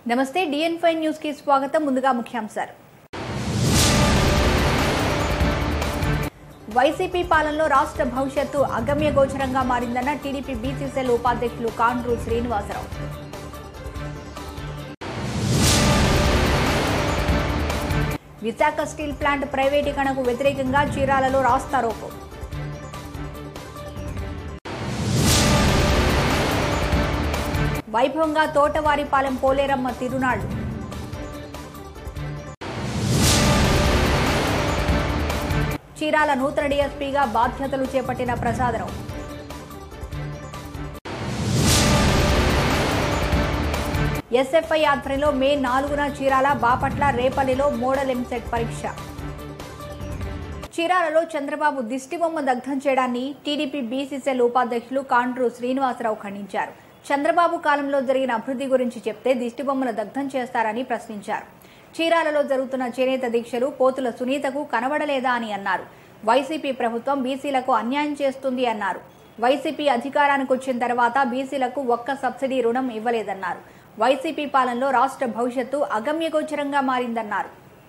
నమస్తే డిఎన్ five news కి స్వాగతం ముందుగా ముఖ్యాంశాలు వైసీపీ పాలనలో రాష్ట్ర భవిష్యత్తు అగమ్య గోచరంగా మారిందన్న టీడీపీ బీసీసీఎల్ ఉపాధ్యక్షులు కాండ్రు శ్రీనివాసరావు విశాఖ స్టీల్ ప్లాంట్ ప్రైవేటీకరణకు వ్యతిరేకంగా చీరాలలో రాస్తారోకో వైభవంగా తోటవారిపాలెం పోలేరమ్మ తిరునాళ్లు చీరాల నూతన డీఎస్పీగా బాధ్యతలు చేపట్టిన ప్రసాదరావు ఎస్ఎఫ్ఐ ఆధ్వర్యంలో మే నాలుగున చీరాల బాపట్ల రేపల్లిలో మోడల్ ఎంసెట్ పరీక్ష చీరాలలో చంద్రబాబు దిష్టిబొమ్మ దగ్ధం చేయడాన్ని టీడీపీ బీసీసీఎల్ ఉపాధ్యక్షులు కాండ్రు శ్రీనివాసరావు ఖండించారు చంద్రబాబు కాలంలో జరిగిన అభివృద్ధి గురించి చెప్తే దిష్టిబొమ్మను దగ్ధం చేస్తారని ప్రశ్నించారు చీరాలలో జరుగుతున్న చేనేత దీక్షలు పోతుల సునీతకు కనబడలేదా అని అన్నారు వైసీపీ ప్రభుత్వం బీసీలకు అన్యాయం చేస్తుంది అన్నారు వైసీపీ అధికారానికి వచ్చిన తర్వాత బీసీలకు ఒక్క సబ్సిడీ రుణం ఇవ్వలేదన్నారు వైసీపీ పాలనలో రాష్ట్ర భవిష్యత్తు అగమ్యగోచరంగా మారిందన్నారు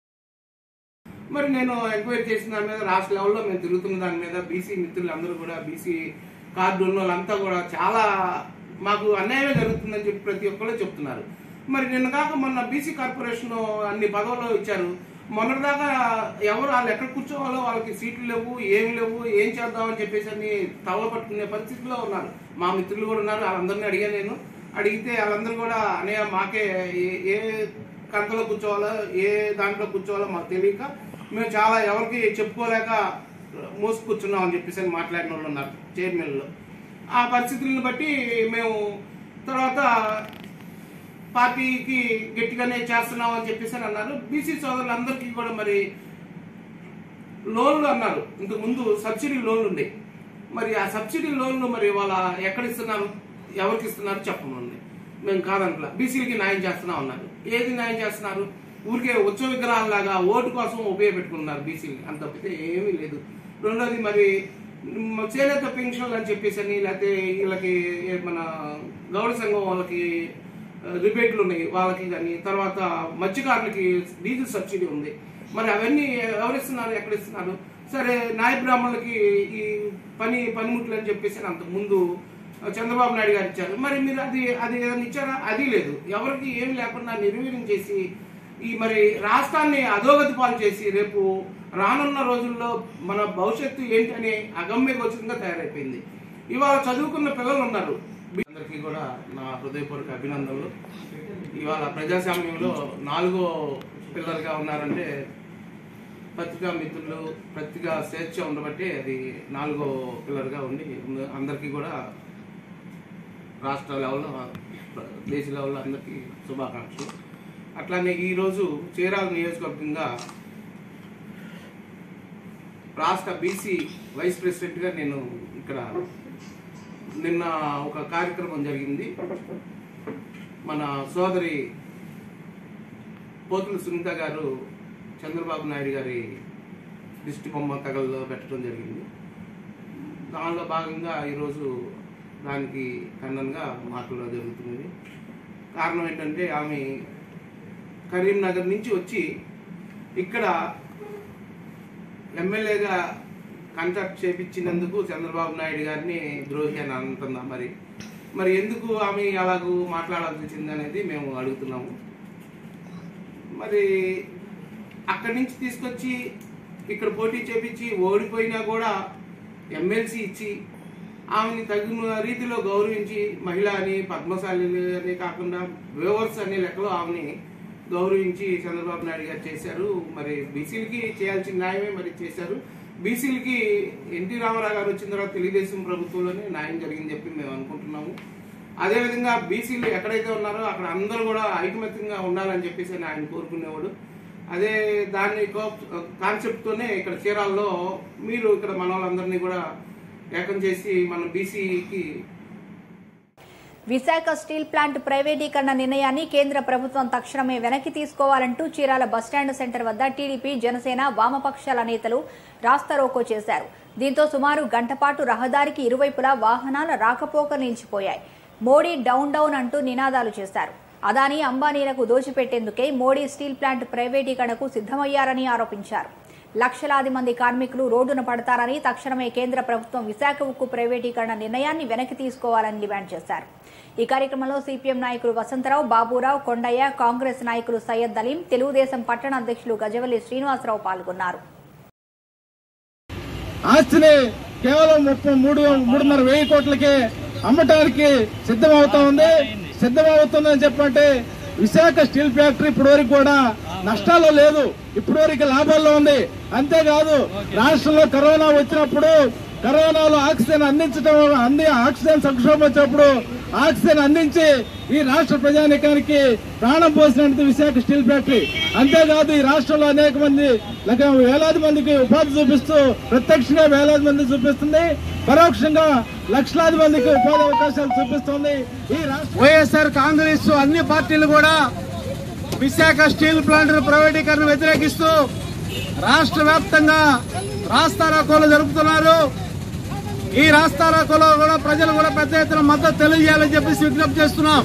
మరి నేను ఎంక్వైరీ చేసిన దాని మీద రాష్ట్ర లెవెల్లో మేము తిరుగుతున్న దాని మీద బీసీ మిత్రులు అందరూ కూడా బీసీ కార్డు ఉన్న వాళ్ళంతా కూడా చాలా మాకు అన్యాయమే జరుగుతుందని చెప్పి ప్రతి ఒక్కళ్ళు చెప్తున్నారు మరి నిన్న కాక మొన్న బీసీ కార్పొరేషన్ అన్ని పదవులు ఇచ్చారు మొన్నటిదాకా ఎవరు వాళ్ళు ఎక్కడ కూర్చోవాలో వాళ్ళకి సీట్లు లేవు ఏమి లేవు ఏం చేద్దామని చెప్పేసి అని తవల పట్టుకునే పరిస్థితిలో ఉన్నారు మా మిత్రులు కూడా ఉన్నారు వాళ్ళందరినీ అడిగాను నేను అడిగితే వాళ్ళందరూ కూడా అనే మాకే ఏ- ఏ కంతలో కూర్చోవాలో ఏ దాంట్లో కూర్చోవాలో మాకు తెలియక మేము చాలా ఎవరికి చెప్పుకోలేక మోసి కూర్చున్నాం అని చెప్పేసి అని మాట్లాడిన వాళ్ళు ఉన్నారు చైర్మన్లో ఆ పరిస్థితులను బట్టి మేము తర్వాత పార్టీకి గట్టిగానే చేస్తున్నాం అని చెప్పేసి అని అన్నారు బీసీ సోదరులందరికీ కూడా మరి లోన్లు అన్నారు ఇంతకు ముందు సబ్సిడీ లోన్లు ఉండే మరి ఆ సబ్సిడీ లోన్లు మరి వాళ్ళ ఎక్కడ ఇస్తున్నారు ఎవరికి ఇస్తున్నారు చెప్పమండి మేము కాదంట్లా బీసీలకి న్యాయం చేస్తున్నాం అన్నారు ఏది న్యాయం చేస్తున్నారు ఊరికే ఉత్సవ విగ్రహాలలాగా ఓటు కోసం ఉపయోగపెట్టుకున్నారు బీసీలు అంత తప్పితే ఏమీ లేదు రెండోది మరి మ్, చేనేత పెన్షన్లు అని చెప్పేసి అని లేకపోతే వీళ్ళకి ఏ మన గౌడ సంఘం వాళ్ళకి రిబేట్లు ఉన్నాయి వాళ్ళకి కానీ తర్వాత మత్స్యకారులకి డీజిల్ సబ్సిడీ ఉంది మరి అవన్నీ ఎవరిస్తున్నారు ఎక్కడ ఇస్తున్నారు సరే నాయ బ్రాహ్మణులకి ఈ పని పనిముట్లు అని చెప్పేసి అంతకు ముందు చంద్రబాబు నాయుడు గారు ఇచ్చారు మరి మీరు అది అది ఏదైనా ఇచ్చారా అది లేదు ఎవరికి ఏమి లేకుండా నిర్వీర్యం చేసి ఈ మరి రాష్ట్రాన్ని అధోగతి పాలు చేసి రేపు రానున్న రోజుల్లో మన భవిష్యత్తు ఏంటి అనే అగమ్య గోచరంగా తయారైపోయింది ఇవాళ చదువుకున్న పిల్లలు ఉన్నారు అందరికీ కూడా నా హృదయపూర్వక అభినందనలు ఇవాళ ప్రజాస్వామ్యంలో నాలుగో పిల్లలుగా ఉన్నారంటే పత్రికా మిత్రులు పత్రికా స్వేచ్ఛ ఉండబట్టి అది నాలుగో పిల్లలుగా ఉండి అందరికీ కూడా రాష్ట్ర లెవెల్లో దేశ లెవెల్లో అందరికీ శుభాకాంక్షలు అట్లానే ఈరోజు చీరాల నియోజకవర్గంగా రాష్ట్ర బీసీ వైస్ ప్రెసిడెంట్గా నేను ఇక్కడ నిన్న ఒక కార్యక్రమం జరిగింది మన సోదరి పోతుల సునీత గారు చంద్రబాబు నాయుడు గారి దిష్టి బొమ్మ తగల్లో పెట్టడం జరిగింది దానిలో భాగంగా ఈరోజు దానికి ఖండనగా మాట్లాడడం జరుగుతుంది కారణం ఏంటంటే ఆమె కరీంనగర్ నుంచి వచ్చి ఇక్కడ ఎమ్మెల్యేగా కాంటాక్ట్ చేపించినందుకు చంద్రబాబు నాయుడు గారిని ద్రోహి అని అంటుందా మరి మరి ఎందుకు ఆమె అలాగూ మాట్లాడాల్సి వచ్చింది అనేది మేము అడుగుతున్నాము మరి అక్కడి నుంచి తీసుకొచ్చి ఇక్కడ పోటీ చేపించి ఓడిపోయినా కూడా ఎమ్మెల్సీ ఇచ్చి ఆమెని తగిన రీతిలో గౌరవించి మహిళ అని పద్మశాలి అని కాకుండా వేవర్స్ అనే లెక్కలో ఆమెని గౌరవించి చంద్రబాబు నాయుడు గారు చేశారు మరి బీసీలకి చేయాల్సిన న్యాయమే మరి చేశారు బీసీలకి ఎన్టీ రామారావు గారు వచ్చిన తర్వాత తెలుగుదేశం ప్రభుత్వంలోనే న్యాయం జరిగిందని చెప్పి మేము అనుకుంటున్నాము అదేవిధంగా బీసీలు ఎక్కడైతే ఉన్నారో అక్కడ అందరూ కూడా ఐకమత్యంగా ఉండాలని చెప్పేసి ఆయన ఆయన కోరుకునేవాడు అదే దాని కాన్సెప్ట్తోనే ఇక్కడ చీరాల్లో మీరు ఇక్కడ మన వాళ్ళందరినీ కూడా ఏకం చేసి మన బీసీకి విశాఖ స్టీల్ ప్లాంట్ ప్రైవేటీకరణ నిర్ణయాన్ని కేంద్ర ప్రభుత్వం తక్షణమే వెనక్కి తీసుకోవాలంటూ చీరాల బస్టాండ్ సెంటర్ వద్ద టీడీపీ జనసేన వామపక్షాల నేతలు రాస్తారోకో చేశారు దీంతో సుమారు గంటపాటు రహదారికి ఇరువైపులా వాహనాల రాకపోక నిలిచిపోయాయి మోడీ డౌన్ డౌన్ అంటూ నినాదాలు చేశారు అదానీ అంబానీలకు దోచిపెట్టేందుకే మోడీ స్టీల్ ప్లాంట్ ప్రైవేటీకరణకు సిద్ధమయ్యారని ఆరోపించారు లక్షలాది మంది కార్మికులు రోడ్డున పడతారని తక్షణమే కేంద్ర ప్రభుత్వం విశాఖ ఉక్కు ప్రైవేటీకరణ నిర్ణయాన్ని వెనక్కి తీసుకోవాలని డిమాండ్ చేశారు ఈ కార్యక్రమంలో సిపిఎం నాయకులు వసంతరావు బాబురావు కొండయ్య కాంగ్రెస్ నాయకులు సయ్యద్ అలీం తెలుగుదేశం పట్టణ అధ్యక్షులు గజవల్లి శ్రీనివాసరావు పాల్గొన్నారు ఆస్తిని కేవలం ముప్పై మూడు మూడున్నర వెయ్యి కోట్లకి అమ్మటానికి సిద్ధమవుతా ఉంది సిద్ధమవుతుందని చెప్పంటే విశాఖ స్టీల్ ఫ్యాక్టరీ ఇప్పటి వరకు కూడా నష్టాల్లో లేదు ఇప్పటి వరకు లాభాల్లో ఉంది అంతేకాదు రాష్ట్రంలో కరోనా వచ్చినప్పుడు కరోనాలో ఆక్సిజన్ అందించడం అంది ఆక్సిజన్ సంక్షోభం వచ్చినప్పుడు ఆక్సిజన్ అందించి ఈ రాష్ట్ర ప్రజానికానికి ప్రాణం పోసినట్టు విశాఖ స్టీల్ ఫ్యాక్టరీ అంతేకాదు ఈ రాష్ట్రంలో అనేక మంది లేక వేలాది మందికి ఉపాధి చూపిస్తూ ప్రత్యక్షంగా వేలాది మంది చూపిస్తుంది పరోక్షంగా లక్షలాది మందికి ఉపాధి అవకాశాలు చూపిస్తుంది ఈ రాష్ట్ర వైఎస్ఆర్ కాంగ్రెస్ అన్ని పార్టీలు కూడా విశాఖ స్టీల్ ప్లాంట్ ప్రైవేటీకరణ వ్యతిరేకిస్తూ రాష్ట్ర వ్యాప్తంగా రాస్తారోకోలు జరుపుతున్నారు ఈ రాస్తారోకోలో కూడా ప్రజలు కూడా పెద్ద ఎత్తున మద్దతు తెలియజేయాలని చెప్పేసి విజ్ఞప్తి చేస్తున్నాం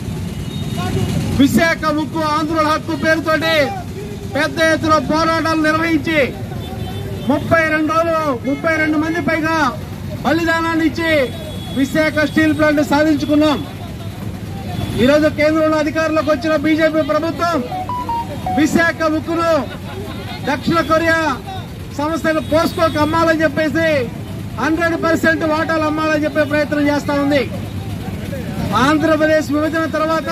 విశాఖ ముక్కు ఆంధ్రుల హక్కు పేరుతోటి పెద్ద ఎత్తున పోరాటాలు నిర్వహించి ముప్పై రెండు రోజులు ముప్పై రెండు మంది పైగా బలిదానాన్ని ఇచ్చి విశాఖ స్టీల్ ప్లాంట్ సాధించుకున్నాం ఈరోజు కేంద్రంలో అధికారంలోకి వచ్చిన బీజేపీ ప్రభుత్వం విశాఖ ఉక్కును దక్షిణ కొరియా సంస్థను పోస్కోకి అమ్మాలని చెప్పేసి హండ్రెడ్ పర్సెంట్ వాటాలు అమ్మాలని చెప్పే ప్రయత్నం చేస్తా ఉంది ఆంధ్రప్రదేశ్ విభజన తర్వాత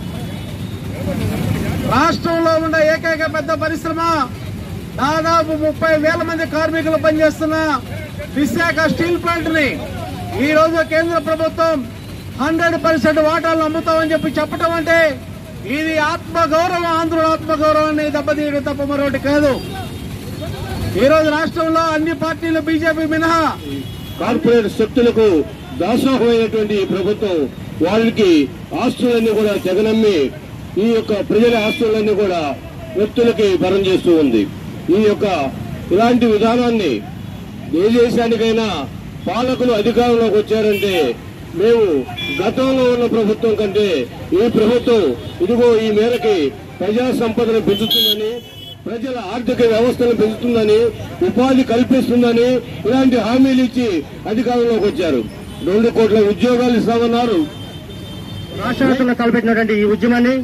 రాష్ట్రంలో ఉన్న ఏకైక పెద్ద పరిశ్రమ దాదాపు ముప్పై వేల మంది కార్మికులు పనిచేస్తున్న విశాఖ స్టీల్ ప్లాంట్ ని ఈ రోజు కేంద్ర ప్రభుత్వం హండ్రెడ్ పర్సెంట్ వాటాలను అమ్ముతామని చెప్పి చెప్పడం అంటే ఇది ఆత్మగౌరవం ఆంధ్రుల ఆత్మగౌరవాన్ని దెబ్బతీయడం తప్ప మరొకటి కాదు ఈ రోజు రాష్ట్రంలో అన్ని పార్టీలు బీజేపీ మినహా కార్పొరేట్ శక్తులకు దాసోహమైనటువంటి ఈ ప్రభుత్వం వాళ్ళకి ఆస్తులన్నీ కూడా తెగనమ్మి ఈ యొక్క ప్రజల ఆస్తులన్నీ కూడా వ్యక్తులకి భరం చేస్తూ ఉంది ఈ యొక్క ఇలాంటి విధానాన్ని ఏ దేశానికైనా పాలకులు అధికారంలోకి వచ్చారంటే మేము గతంలో ఉన్న ప్రభుత్వం కంటే ఈ ప్రభుత్వం ఇదిగో ఈ మేరకి ప్రజా సంపదను పెంచుతుందని ప్రజల ఆర్థిక వ్యవస్థను పెంచుతుందని ఉపాధి కల్పిస్తుందని ఇలాంటి హామీలు ఇచ్చి అధికారంలోకి వచ్చారు రెండు కోట్ల ఉద్యోగాలు ఇస్తామన్నారు రాష్ట్ర వ్యాప్తంగా తలపెట్టినటువంటి ఈ ఉద్యమాన్ని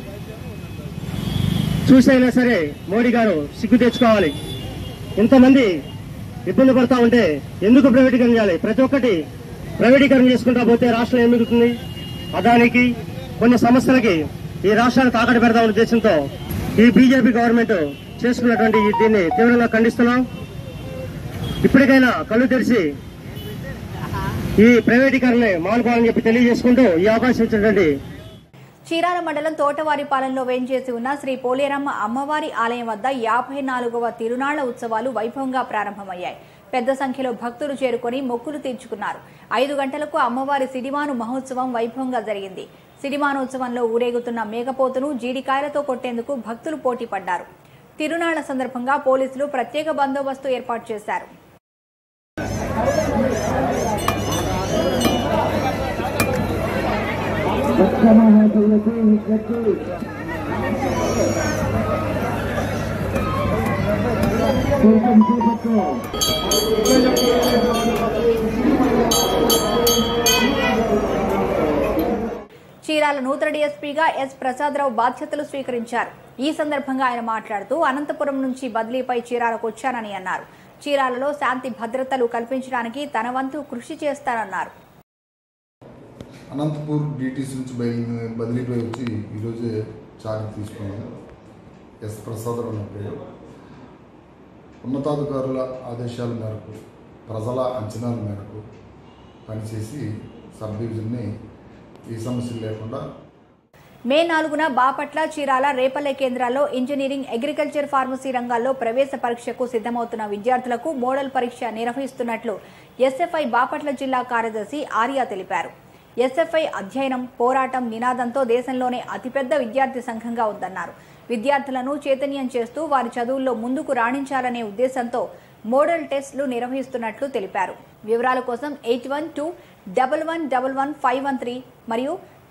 చూసైనా సరే మోడీ గారు సిగ్గు తెచ్చుకోవాలి ఇంతమంది ఇబ్బంది పడతా ఉంటే ఎందుకు ప్రైవేటీకరణ చేయాలి ప్రతి ఒక్కటి ప్రైవేటీకరణ చేసుకుంటా పోతే రాష్ట్రం ఏం మిగులుతుంది అదానికి కొన్ని సంస్థలకి ఈ రాష్ట్రాన్ని తాకట్టు పెడదామనే ఉద్దేశంతో ఈ బీజేపీ గవర్నమెంట్ చేసుకున్నటువంటి ఈ దీన్ని తీవ్రంగా ఖండిస్తున్నాం ఇప్పటికైనా కళ్ళు తెరిచి ఈ ప్రైవేటీకరణని మానుకోవాలని చెప్పి తెలియజేసుకుంటూ ఈ అవకాశం ఇచ్చినటువంటి చీరాల మండలం తోటవారిపాలెంలో వేంచేసి ఉన్న శ్రీ పోలేరమ్మ అమ్మవారి ఆలయం వద్ద యాభై నాలుగవ తిరునాళ్ల ఉత్సవాలు వైభవంగా ప్రారంభమయ్యాయి పెద్ద సంఖ్యలో భక్తులు చేరుకొని మొక్కులు తీర్చుకున్నారు ఐదు గంటలకు అమ్మవారి సిడిమాను మహోత్సవం వైభవంగా జరిగింది సిడిమానోత్సవంలో ఊరేగుతున్న మేకపోతును జీడికాయలతో కొట్టేందుకు భక్తులు పోటీ పడ్డారు తిరునాళ్ల సందర్భంగా పోలీసులు ప్రత్యేక బందోబస్తు ఏర్పాటు చేశారు చీరాల నూతన డీఎస్పీగా ఎస్ ప్రసాదరావు బాధ్యతలు స్వీకరించారు ఈ సందర్భంగా ఆయన మాట్లాడుతూ అనంతపురం నుంచి బదిలీపై చీరాలకు వచ్చానని అన్నారు చీరాలలో శాంతి భద్రతలు కల్పించడానికి తన వంతు కృషి చేస్తానన్నారు అనంతపూర్ డిటీసీ నుంచి బయలు బదిలీపై వచ్చి ఈరోజే ఛార్జ్ తీసుకున్నాను ఎస్ ప్రసాదరావు నా పేరు ఉన్నతాధికారుల ఆదేశాల మేరకు ప్రజల అంచనాల మేరకు పనిచేసి సబ్ డివిజన్ని ఏ సమస్యలు లేకుండా మే నాలుగున బాపట్ల చీరాల రేపల్లె కేంద్రాల్లో ఇంజనీరింగ్ అగ్రికల్చర్ ఫార్మసీ రంగాల్లో ప్రవేశ పరీక్షకు సిద్ధమవుతున్న విద్యార్థులకు మోడల్ పరీక్ష నిర్వహిస్తున్నట్లు ఎస్ఎఫ్ఐ బాపట్ల జిల్లా కార్యదర్శి ఆర్య తెలిపారు ఎస్ఎఫ్ఐ అధ్యయనం పోరాటం నినాదంతో దేశంలోనే అతిపెద్ద విద్యార్థి సంఘంగా ఉందన్నారు విద్యార్థులను చైతన్యం చేస్తూ వారి చదువుల్లో ముందుకు రాణించాలనే ఉద్దేశంతో మోడల్ టెస్టులు నిర్వహిస్తున్నట్లు తెలిపారు వివరాల కోసం eight one two double one double one five one three మరియు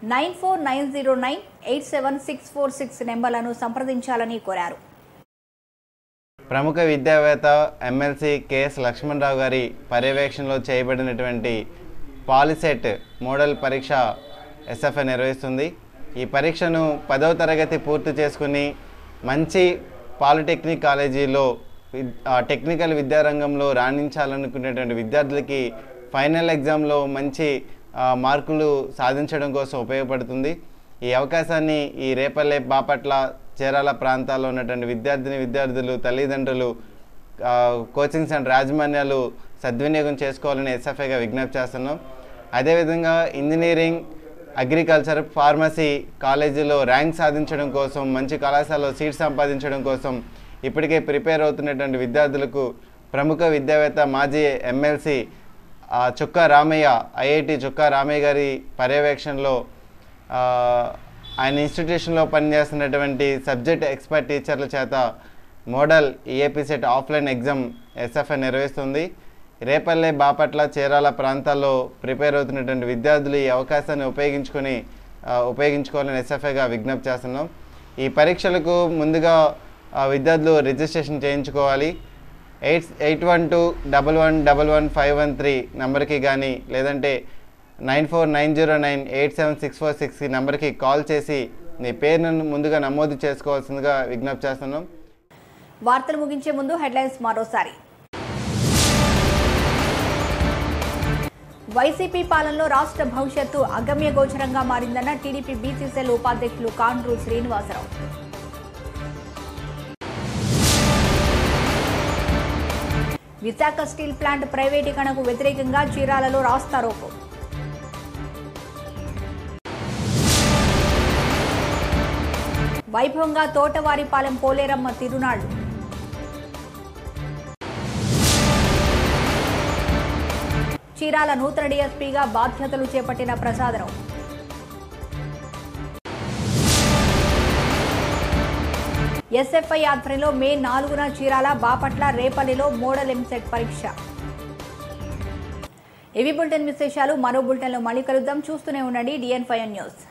nine four nine zero nine eight seven six four six నెంబర్లను సంప్రదించాలని కోరారు ప్రముఖ విద్యావేత్త ఎమ్మెల్సీ కెఎస్ లక్ష్మణరావు గారి పర్యవేక్షణలో చేయబడినటువంటి పాలిసెట్ మోడల్ పరీక్ష ఎస్ఎఫ్ఐ నిర్వహిస్తుంది ఈ పరీక్షను పదవ తరగతి పూర్తి చేసుకుని మంచి పాలిటెక్నిక్ కాలేజీలో విద్- ఆ టెక్నికల్ విద్యారంగంలో రాణించాలనుకునేటువంటి విద్యార్థులకి ఫైనల్ ఎగ్జామ్లో మంచి ఆ, మార్కులు సాధించడం కోసం ఉపయోగపడుతుంది ఈ అవకాశాన్ని ఈ రేపల్లె బాపట్ల చీరాల ప్రాంతాల్లో ఉన్నటువంటి విద్యార్థిని విద్యార్థులు తల్లిదండ్రులు ఆ, కోచింగ్ సెంటర్ యాజమాన్యాలు సద్వినియోగం చేసుకోవాలని ఎస్ఎఫ్ఐగా విజ్ఞప్తి చేస్తున్నాం అదేవిధంగా ఇంజనీరింగ్ అగ్రికల్చర్ ఫార్మసీ కాలేజీలో ర్యాంక్ సాధించడం కోసం మంచి కళాశాలలో సీట్ సంపాదించడం కోసం ఇప్పటికే ప్రిపేర్ అవుతున్నటువంటి విద్యార్థులకు ప్రముఖ విద్యావేత్త మాజీ ఎమ్మెల్సీ ఆ, చుక్కా రామయ్య ఐఐటి చుక్కా రామయ్య గారి పర్యవేక్షణలో ఆ, ఆయన ఇన్స్టిట్యూషన్లో పనిచేస్తున్నటువంటి సబ్జెక్ట్ ఎక్స్పర్ట్ టీచర్ల చేత model EAP CET offline exam SFI నిర్వహిస్తుంది రేపల్లె బాపట్ల చీరాల ప్రాంతాల్లో ప్రిపేర్ అవుతున్నటువంటి విద్యార్థులు ఈ అవకాశాన్ని ఉపయోగించుకొని ఆ, ఉపయోగించుకోవాలని ఎస్ఎఫ్ఐగా విజ్ఞప్తి చేస్తున్నాం ఈ పరీక్షలకు ముందుగా ఆ, విద్యార్థులు రిజిస్ట్రేషన్ చేయించుకోవాలి eight eight one two double one double one five one three నెంబర్కి కానీ లేదంటే nine four nine zero nine eight seven six four six ఈ నెంబర్కి కాల్ చేసి మీ పేరును ముందుగా నమోదు చేసుకోవాల్సిందిగా విజ్ఞప్తి చేస్తున్నాం వార్తలు ముగించే ముందు హెడ్లైన్స్ మరోసారి వైసీపీ పాలనలో రాష్ట్ర భవిష్యత్తు అగమ్య గోచరంగా మారిందన్న టీడీపీ బీసీసీఎల్ ఉపాధ్యక్షులు కాండ్రు శ్రీనివాసరావు విశాఖ స్టీల్ ప్లాంట్ ప్రైవేటీకరణకు వ్యతిరేకంగా చీరాలలో రాస్తారోకో వైభవంగా తోటవారిపాలెం పోలేరమ్మ తిరునాళ్లు చీరాల నూతన డీఎస్పీగా బాధ్యతలు చేపట్టిన ప్రసాదరావు ఎస్ఎఫ్ఐ ఆధ్వర్యంలో మే నాలుగున చీరాల బాపట్ల రేపల్లిలో మోడల్ ఎంసెట్ పరీక్ష ఇవి బులెటిన్ విశేషాలు మరో బులెటిన్లో మళ్ళీ కలుద్దాం చూస్తూనే ఉండండి డిఎన్ ఫైవ్ న్యూస్